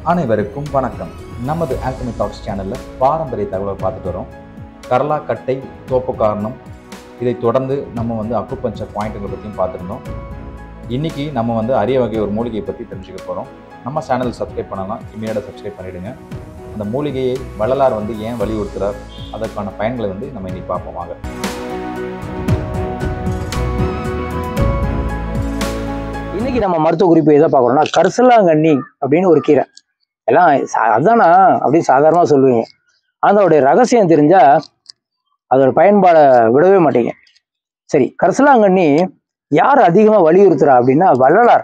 அனைவருக்கும் வணக்கம் நமது ஆல்கமி டாக்ஸ் சேனலில் பாரம்பரிய தகவலை பார்த்துட்டு வரோம் கரலா கட்டை தோப்பு காரணம் இதை தொடர்ந்து நம்ம வந்து அக்குப்பஞ்சர் பாயிண்ட்டுகளை பற்றியும் பார்த்துருந்தோம் இன்னைக்கு நம்ம வந்து அரிய வகை ஒரு மூலிகையை பற்றி தெரிஞ்சுக்க போகிறோம் நம்ம சேனல் சப்ஸ்கிரைப் பண்ணலாம் இமீடியட்டாக சப்ஸ்கிரைப் பண்ணிவிடுங்க அந்த மூலிகையை வள்ளலார் வந்து ஏன் வலியுறுத்துறார் அதற்கான பயன்களை வந்து நம்ம இன்னைக்கு பார்ப்போம் வாங்க இன்னைக்கு நம்ம மருத்துவ குறிப்பு எதை பார்க்குறோம்னா கரிசலாங்கண்ணி அப்படின்னு ஒரு கீரை எல்லாம் சா- அதானா அப்படின்னு சாதாரணமாக சொல்லுவீங்க அதோடைய ரகசியம் தெரிஞ்சா அதோட பயன்பாடை விடவே மாட்டீங்க சரி கரிசலாங்கண்ணி யார் அதிகமாக வலியுறுத்துறா அப்படின்னா வள்ளலார்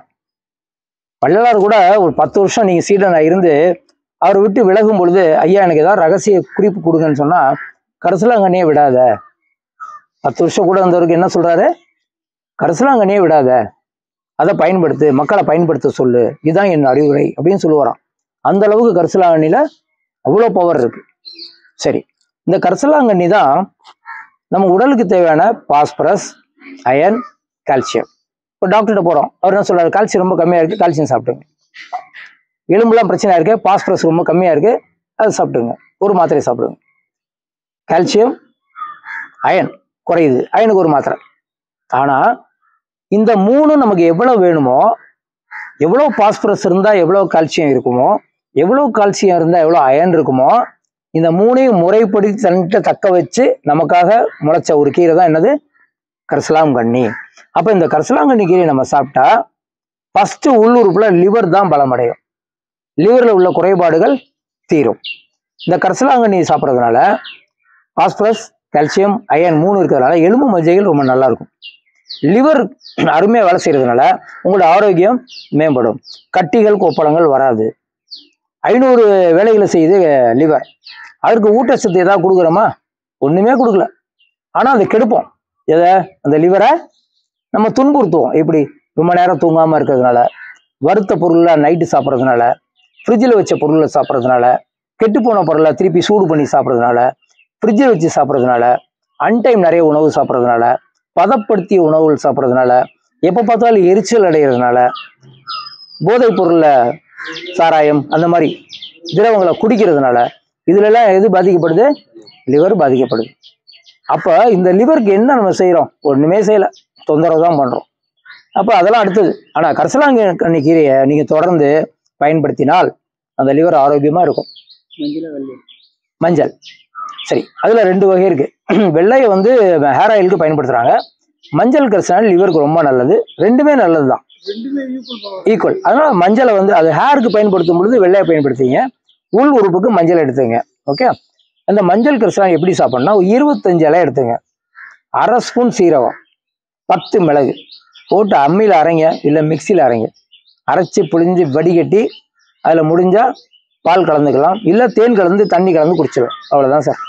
வள்ளலார் கூட ஒரு பத்து வருஷம் நீங்கள் சீடனாக இருந்து அவர் விட்டு விலகும் பொழுது ஐயா எனக்கு ஏதாவது ரகசிய குறிப்பு கொடுங்கன்னு சொன்னால் கரிசலாங்கண்ணியே விடாத பத்து வருஷம் கூட வந்தவருக்கு என்ன சொல்றாரு கரிசலாங்கண்ணியே விடாத அதை பயன்படுத்து மக்களை பயன்படுத்த சொல்லு இதுதான் என் அறிவுரை அப்படின்னு சொல்லுவாராம் அந்த அளவுக்கு கரிசலாங்கண்ணியில் அவ்வளோ பவர் இருக்கு சரி இந்த கரிசலாங்கண்ணி தான் நம்ம உடலுக்கு தேவையான பாஸ்பரஸ் அயன் கால்சியம் இப்போ டாக்டர்கிட்ட போகிறோம் அவர் என்ன சொல்றாரு கால்சியம் ரொம்ப கம்மியாக இருக்குது கால்சியம் சாப்பிட்டுங்க எலும்புலாம் பிரச்சனை இருக்கு பாஸ்பரஸ் ரொம்ப கம்மியாக இருக்கு அதை சாப்பிட்டுங்க ஒரு மாத்திரை சாப்பிடுங்க கால்சியம் அயன் குறையுது அயனுக்கு ஒரு மாத்திரை ஆனால் இந்த மூணு நமக்கு எவ்வளவு வேணுமோ எவ்வளோ பாஸ்பரஸ் இருந்தால் எவ்வளோ கால்சியம் இருக்குமோ எவ்வளோ கால்சியம் இருந்தால் எவ்வளோ அயன் இருக்குமோ இந்த மூணையும் முறைப்படி தன்கிட்ட தக்க வச்சு நமக்காக முளைச்ச ஒரு கீரை தான் என்னது கரிசலாங்கண்ணி அப்போ இந்த கரிசலாங்கண்ணி கீரை நம்ம சாப்பிட்டா ஃபர்ஸ்ட் உள்ளுறுப்புல லிவர் தான் பலமடையும் லிவரில் உள்ள குறைபாடுகள் தீரும் இந்த கரிசலாங்கண்ணி சாப்பிட்றதுனால பாஸ்பரஸ் கால்சியம் அயன் மூணு இருக்கிறதுனால எலும்பு மஜ்ஜைகள் ரொம்ப நல்லா இருக்கும் லிவர் அருமையாக வேலை செய்யறதுனால உங்களோட ஆரோக்கியம் மேம்படும் கட்டிகள் கொப்பளங்கள் வராது ஐநூறு வேலைகளை செய்யுது லிவர் அதற்கு ஊட்டச்சத்து ஏதாவது கொடுக்குறோமா ஒன்றுமே கொடுக்கல ஆனால் அதை கெடுப்போம் எதை அந்த லிவரை நம்ம துன்புறுத்துவோம் எப்படி ரொம்ப நேரம் தூங்காமல் இருக்கிறதுனால வறுத்த பொருளை நைட்டு சாப்பிட்றதுனால ஃப்ரிட்ஜில் வச்ச பொருளை சாப்பிட்றதுனால கெட்டுப்போன பொருளை திருப்பி சூடு பண்ணி சாப்பிட்றதுனால ஃப்ரிட்ஜில் வச்சு சாப்பிட்றதுனால அன்டைம் நிறைய உணவு சாப்பிட்றதுனால பதப்படுத்திய உணவுகள் சாப்பிட்றதுனால எப்போ பார்த்தாலும் எரிச்சல் அடைகிறதுனால போதைப் பொருளில் சாராயம் அந்த மாதிரி திரவங்களை குடிக்கிறதுனால இதுலெல்லாம் எது பாதிக்கப்படுது லிவர் பாதிக்கப்படுது அப்போ இந்த லிவருக்கு என்ன நம்ம செய்கிறோம் ஒன்றுமே செய்யலை தொந்தரவு தான் பண்ணுறோம் அப்போ அதெல்லாம் அடுத்தது ஆனால் கரிசலாங்கண்ணி கீரையை நீங்கள் தொடர்ந்து பயன்படுத்தினால் அந்த லிவர் ஆரோக்கியமாக இருக்கும் மஞ்சள் சரி அதில் ரெண்டு வகை இருக்கு வெள்ளையை வந்து ஹேர் ஆயிலுக்கு பயன்படுத்துகிறாங்க மஞ்சள் கரிசனால் லிவருக்கு ரொம்ப நல்லது ரெண்டுமே நல்லது தான் ஈக்குவல் அதனால மஞ்சளை வந்து அது ஹேருக்கு பயன்படுத்தும் பொழுது வெள்ளையை பயன்படுத்திங்க உள் உறுப்புக்கு மஞ்சள் எடுத்துங்க ஓகே அந்த மஞ்சள் கரிசனம் எப்படி சாப்பிடணும்னா ஒரு இருபத்தஞ்சு இலை எடுத்துங்க அரை ஸ்பூன் சீரகம் பத்து மிளகு போட்டு அம்மியில் அரைங்க இல்லை மிக்சியில் அரைங்க அரைச்சி புழிஞ்சு வடிகட்டி அதில் முடிஞ்சா பால் கலந்துக்கலாம் இல்லை தேன் கலந்து தண்ணி கலந்து குடிச்சிடலாம் அவ்வளோதான் சார்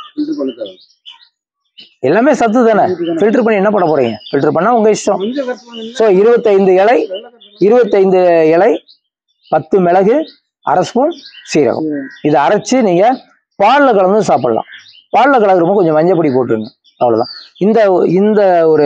எல்லாமே சத்து தானே ஃபில்டர் பண்ணி என்ன பண்ண போறீங்க ஃபில்டர் பண்ணா உங்க இஷ்டம் ஸோ இருபத்தைந்து இலை இருபத்தைந்து இலை பத்து மிளகு அரை ஸ்பூன் சீரகம் இதை அரைச்சு நீங்க பாலில் கலந்து சாப்பிடலாம் பாலில் கலக்குறப்போ கொஞ்சம் மஞ்சள் பொடி போட்டுருங்க அவ்வளோதான் இந்த இந்த ஒரு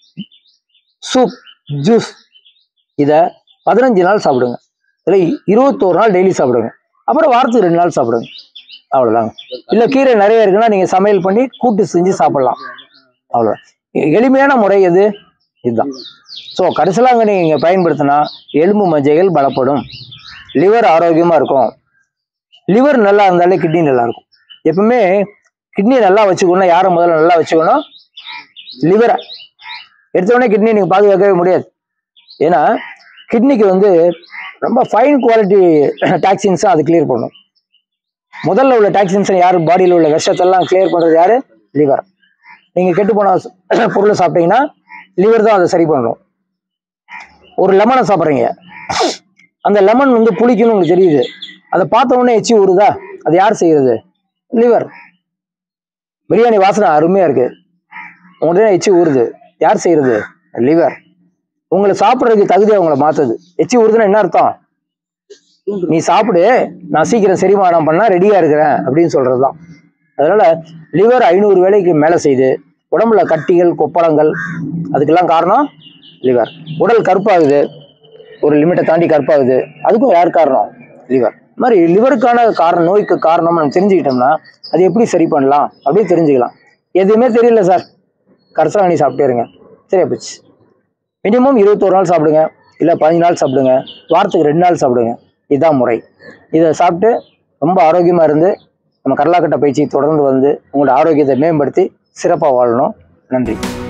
சூப் ஜூஸ் இதை பதினஞ்சு நாள் சாப்பிடுங்க இல்லை இருபத்தோரு நாள் டெய்லி சாப்பிடுங்க அப்புறம் வாரத்துக்கு ரெண்டு நாள் சாப்பிடுங்க அவ்வளோதாங்க இல்லை கீரை நிறைய இருக்குன்னா நீங்கள் சமையல் பண்ணி கூட்டு செஞ்சு சாப்பிடலாம் அவ்வளோ எளிமையான முறை எது இதுதான் ஸோ கரிசலாங்கண்ணி நீங்கள் பயன்படுத்தினா எலும்பு மஜ்ஜைகள் பலப்படும் லிவர் ஆரோக்கியமாக இருக்கும் லிவர் நல்லா இருந்தாலே கிட்னி நல்லா இருக்கும் எப்பவுமே கிட்னி நல்லா வச்சுக்கணும் யாரை முதல்ல நல்லா வச்சுக்கணும் லிவரை எடுத்தோடனே கிட்னி நீங்கள் பாதுகாக்கவே முடியாது ஏன்னா கிட்னிக்கு வந்து ரொம்ப ஃபைன் குவாலிட்டி டாக்ஸின்ஸை அது கிளியர் பண்ணும் முதல்ல உள்ள டாக்ஸின்ஸை யார் பாடியில் உள்ள விஷத்தெல்லாம் கிளியர் பண்ணுறது யாரு லிவர் நீங்கள் கெட்டு போன பொருளை சாப்பிட்டீங்கன்னா லிவர் தான் அதை சரி பண்ணணும் ஒரு லெமனை சாப்பிட்றீங்க அந்த லெமன் வந்து புளிக்குன்னு உங்களுக்கு தெரியுது அதை பார்த்த உடனே எச்சி ஊறுதா அது யார் செய்யறது லிவர் பிரியாணி வாசனை அருமையாக இருக்கு உங்கள்கிட்ட எச்சி ஊறுது யார் செய்யறது லிவர் உங்களை சாப்பிட்றதுக்கு தகுதியாக உங்களை மாத்துது எச்சி ஊறுதுன்னா என்ன அர்த்தம் நீ சாப்பிடு நான் சீக்கிரம் செரிமானம் பண்ணா ரெடியா இருக்கிறேன் அப்படின்னு சொல்றதுதான் அதனால லிவர் ஐநூறு வேலைக்கு மேலே செய்து உடம்புல கட்டிகள் கொப்பளங்கள் அதுக்கெல்லாம் காரணம் லிவர் உடல் கருப்பாகுது ஒரு லிமிட்டை தாண்டி கருப்பாகுது அதுக்கும் யார் காரணம் லிவர் இந்த மாதிரி லிவருக்கான காரணம் நோய்க்கு காரணம் நம்ம தெரிஞ்சுக்கிட்டோம்னா அது எப்படி சரி பண்ணலாம் அப்படின்னு தெரிஞ்சுக்கலாம் எதுவுமே தெரியல சார் கரிசலாங்கண்ணி சாப்பிட்டே இருங்க சரியா போச்சு மினிமம் இருபத்தோரு நாள் சாப்பிடுங்க இல்லை பதினஞ்சு நாள் சாப்பிடுங்க வாரத்துக்கு ரெண்டு நாள் சாப்பிடுங்க இதுதான் முறை இதை சாப்பிட்டு ரொம்ப ஆரோக்கியமாக இருந்து நம்ம கடலாக்கட்டை பயிற்சி தொடர்ந்து வந்து உங்களோட ஆரோக்கியத்தை மேம்படுத்தி சிறப்பாக வாழணும் நன்றி